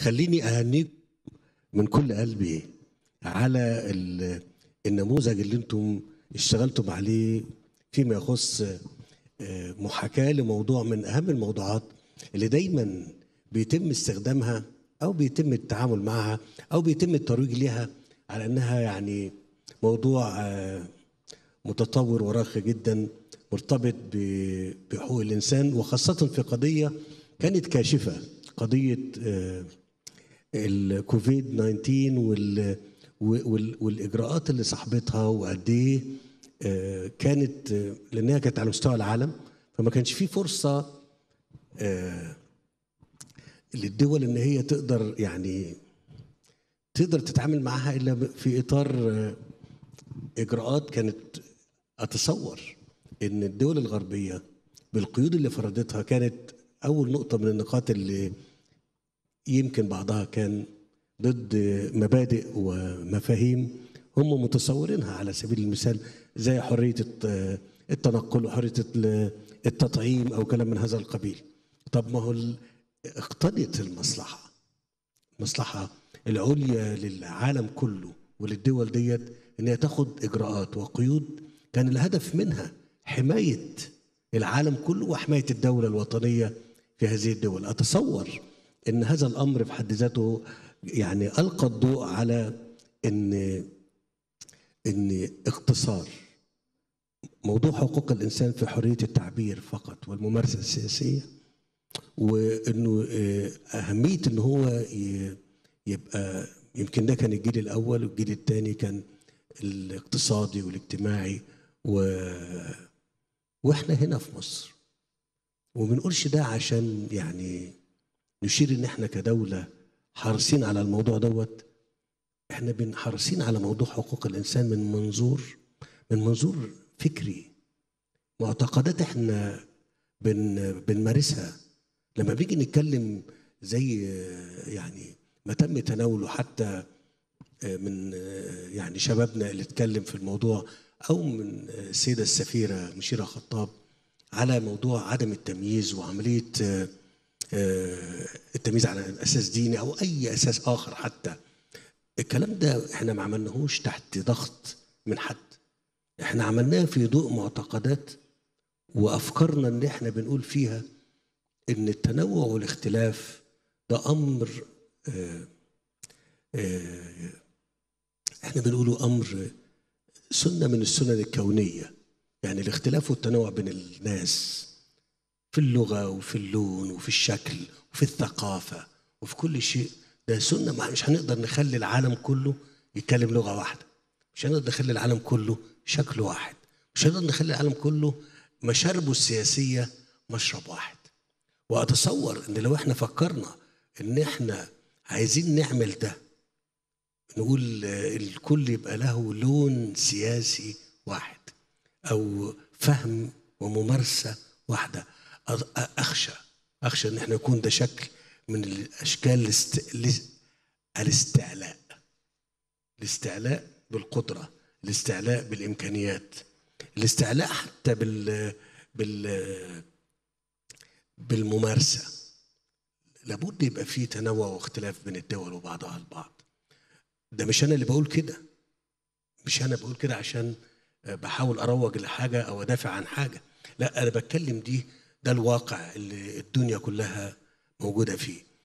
خليني اهنيك من كل قلبي على ال- النموذج اللي انتم اشتغلتم عليه فيما يخص آه، محاكاة لموضوع من أهم الموضوعات اللي دايما بيتم استخدامها أو بيتم التعامل معها أو بيتم الترويج لها على أنها يعني موضوع آه، متطور وراقي جدا مرتبط ب- بحقوق الإنسان وخاصة في قضية كانت كاشفة قضية آه، الكوفيد 19 وال وال- والاجراءات اللي صاحبتها وقد ايه آه، كانت آه، لانها كانت على مستوى العالم فما كانش في فرصه آه، للدول ان هي تقدر يعني تقدر تتعامل معاها الا ب- في اطار آه، اجراءات كانت اتصور ان الدول الغربيه بالقيود اللي فرضتها كانت اول نقطه من النقاط اللي يمكن بعضها كان ضد مبادئ ومفاهيم هم متصورينها على سبيل المثال زي حريه الت- التنقل وحريه ال- التطعيم او كلام من هذا القبيل. طب ما هو ال- اقتضت المصلحه المصلحه العليا للعالم كله وللدول ديت ان هي تاخد اجراءات وقيود كان الهدف منها حمايه العالم كله وحمايه الدوله الوطنيه في هذه الدول اتصور ان هذا الامر في حد ذاته يعني القى الضوء على ان ان اختصار موضوع حقوق الانسان في حريه التعبير فقط والممارسه السياسيه وانه آه، اهميه ان هو ي- يبقى يمكن ده كان الجيل الاول والجيل الثاني كان الاقتصادي والاجتماعي و واحنا هنا في مصر وما بنقولش ده عشان يعني نشير ان احنا كدوله حريصين على الموضوع دوت احنا بن- حريصين على موضوع حقوق الانسان من منظور من منظور فكري معتقدات احنا بن بنمارسها لما بيجي نتكلم زي آه، يعني ما تم تناوله حتى آه، من آه، يعني شبابنا اللي اتكلم في الموضوع او من آه، السيده السفيره مشيره خطاب على موضوع عدم التمييز وعمليه آه، آه، التمييز على اساس ديني او اي اساس اخر حتى الكلام ده احنا ما عملناهوش تحت ضغط من حد احنا عملناه في ضوء معتقدات وافكارنا اللي احنا بنقول فيها ان التنوع والاختلاف ده امر آه، آه، احنا بنقوله امر سنه من السنن الكونيه يعني الاختلاف والتنوع بين الناس في اللغه وفي اللون وفي الشكل وفي الثقافه وفي كل شيء ده سنه ما مش هنقدر نخلي العالم كله يتكلم لغه واحده مش هنقدر نخلي العالم كله شكل واحد مش هنقدر نخلي العالم كله مشاربه السياسيه مشرب واحد واتصور ان لو احنا فكرنا ان احنا عايزين نعمل ده نقول آه، الكل يبقى له لون سياسي واحد او فهم وممارسه واحده أ- اخشى اخشى ان احنا يكون ده شكل من الاشكال الاست... الاس- الاستعلاء الاستعلاء بالقدره الاستعلاء بالامكانيات الاستعلاء حتى بال بال بالممارسه لابد يبقى في تنوع واختلاف بين الدول وبعضها البعض ده مش انا اللي بقول كده مش انا بقول كده عشان بحاول اروج لحاجه او ادافع عن حاجه لا انا بتكلم دي ده الواقع اللي الدنيا كلها موجوده فيه